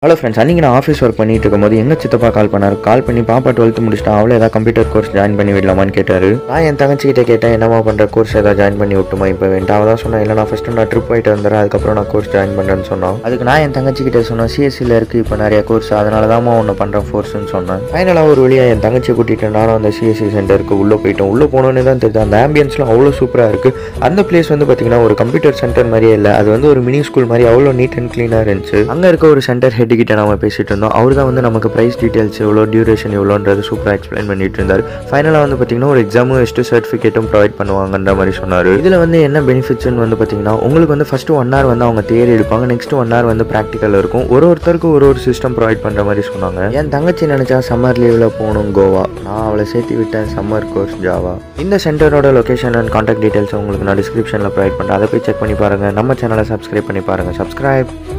hello friends அன்றைக்கி நான் office work பண்ணிட்டு இருக்கும்போது எங்கள் சித்தப்பா கால் பண்ணார் கால் பண்ணி பாப்பா டுவெல்த்து முடிச்சுட்டா அவளை ஏதாவது கம்ப்யூட்டர் கோர்ஸ் ஜாயின் பண்ணி விடலாமான்னு கேட்டார் நான் என் தங்கச்சிக்கிட்ட கேட்டேன் என்னமா பண்ணுற கோர்ஸ் ஏதாவது ஜாயின் பண்ணி விட்டுமா இப்போ வேண்டாம் அவள் தான் சொன்னேன் இல்லை நான் ஃபஸ்ட்டு நான் ட்ரிப் போயிட்டு வந்துடுறேன் அதுக்கப்புறம் நான் கோர்ஸ் ஜாயின் பண்ணுறேன்னு சொன்னோம் அதுக்கு நான் என் தங்கச்சிக்கிட்ட சொன்னேன் சிஎஸ்சியில் இருக்குது இப்போ நிறைய கோர்ஸ் அதனால தான் ஒன்று பண்ணுறேன் ஃபோர்ஸ்னு சொன்னேன் ஃபைனலாக ஒரு வழியாக என் தங்கச்சியை கூட்டிகிட்டு நானும் அந்த சிஎஸ்சி சென்டருக்கு உள்ளே போயிட்டோம் உள்ளே போனோன்னே தான் தெரியுது அந்த ஆம்பியன்ஸ்லாம் அவ்வளோ சூப்பராக இருக்குது அந்த பிளேஸ் வந்து பார்த்திங்கன்னா ஒரு கம்ப்யூட்டர் சென்டர் மாதிரியே இல்லை அது வந்து ஒரு மினி ஸ்கூல் மாதிரி அவ்வளோ நீட் அண்ட் க்ளீனாக இருந்துச்சு அங்கே இருக்க ஒரு சென்டர் ஹெட் கிட்ட நம்ம பேசிட்டு இருந்தோம் அவர் தான் வந்து நமக்கு ப்ரைஸ் டீட்டெயில்ஸ் எவ்வளோ டியூரேஷன் எவ்வளோன்றது சூப்பராக எக்ஸ்பிளைன் பண்ணிட்டு இருந்தார் ஃபைனலாக வந்து பார்த்திங்கன்னா ஒரு எக்ஸாமும் வச்சுட்டு சர்டிஃபிகேட்டும் ப்ரொவைட் பண்ணுவாங்கன்ற மாதிரி சொன்னார் இதில் வந்து என்ன பெனிஃபிட்ஸ்னு வந்து பார்த்திங்கன்னா உங்களுக்கு வந்து ஃபஸ்ட்டு ஒன் ஹவர் வந்து அவங்க தேரி எடுப்பாங்க நெக்ஸ்ட் ஒன் ஹவர் வந்து ப்ராக்டிக்கல் இருக்கும் ஒரு ஒருத்தருக்கும் ஒரு ஒரு சிஸ்டம் ப்ரொவைட் பண்ணுற மாதிரி சொன்னாங்க என் தங்கச்சி நினச்சா சம்மர் லீவில் போகணும் கோவா நான் அவளை சேர்த்து விட்டேன் சம்மர் கோர்ஸ் ஜாவா இந்த சென்டரோட லொகேஷன் அண்ட் காண்டாக்ட் டீட்டெயில்ஸ் உங்களுக்கு நான் டிஸ்கிரிப்ஷனில் ப்ரொவைட் பண்ணுறேன் அதை போய் செக் பண்ணி பாருங்கள் நம்ம சேனலை சப்ஸ்கிரைப் பண்ணி பாருங்கள் சப்ஸ்கிரைப்